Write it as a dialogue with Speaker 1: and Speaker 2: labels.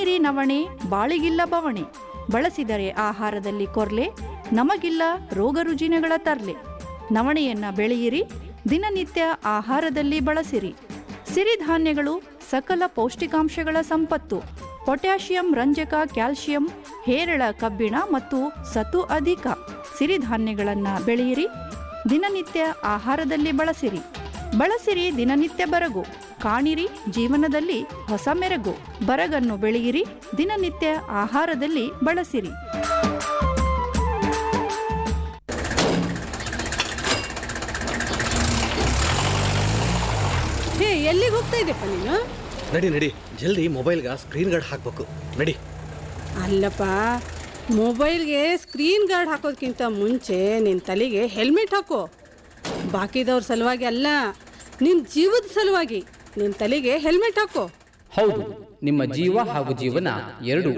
Speaker 1: ಬಳಸಿರಿ ನವಣೆ ಬಾಳಿಗಿಲ್ಲ ಬವಣೆ ಬಳಸಿದರೆ ಆಹಾರದಲ್ಲಿ ಕೊರ್ಲೆ ನಮಗಿಲ್ಲ ರೋಗ ರುಜಿನಗಳ ತರ್ಲೆ ನವಣೆಯನ್ನ ಬೆಳೆಯಿರಿ ದಿನನಿತ್ಯ ಆಹಾರದಲ್ಲಿ ಬಳಸಿರಿ ಸಿರಿಧಾನ್ಯಗಳು ಸಕಲ ಪೌಷ್ಟಿಕಾಂಶಗಳ ಸಂಪತ್ತು ಪೊಟ್ಯಾಷಿಯಂ ರಂಜಕ ಕ್ಯಾಲ್ಸಿಯಂ ಹೇರಳ ಕಬ್ಬಿಣ ಮತ್ತು ಸತು ಅಧಿಕ ಸಿರಿಧಾನ್ಯಗಳನ್ನು ಬೆಳೆಯಿರಿ ದಿನನಿತ್ಯ ಆಹಾರದಲ್ಲಿ ಬಳಸಿರಿ ಬಳಸಿರಿ ದಿನನಿತ್ಯ ಬರಗು ಕಾಣಿರಿ ಜೀವನದಲ್ಲಿ ಹೊಸ ಮೆರಗು ಬರಗನ್ನು ಬೆಳೆಯಿರಿ ದಿನನಿತ್ಯ ಆಹಾರದಲ್ಲಿ ಬಳಸಿರಿ
Speaker 2: ಹೇ ಎಲ್ಲಿಗೆ ಹೋಗ್ತಾ ಇದ್ದೆಪ್ಪ ನೀನು
Speaker 3: ನಡಿ ನಡಿ ಜಲ್ದಿ ಮೊಬೈಲ್ಗೆ ಸ್ಕ್ರೀನ್ ಗಾರ್ಡ್ ಹಾಕ್ಬೇಕು ನಡಿ
Speaker 2: ಅಲ್ಲಪ್ಪ ಮೊಬೈಲ್ಗೆ ಸ್ಕ್ರೀನ್ ಗಾರ್ಡ್ ಹಾಕೋದ್ಕಿಂತ ಮುಂಚೆ ನಿನ್ನ ತಲೆಗೆ ಹೆಲ್ಮೆಟ್ ಹಾಕೋ ಬಾಕಿದವ್ರ ಸಲುವಾಗಿ ಅಲ್ಲ ನಿನ್ನ ಜೀವದ ಸಲುವಾಗಿ ನಿನ್ನ ತಲೆಗೆ ಹೆಲ್ಮೆಟ್ ಹಾಕೋ
Speaker 4: ಹೌದು ನಿಮ್ಮ ಜೀವ ಹಾಗೂ ಜೀವನ ಎರಡು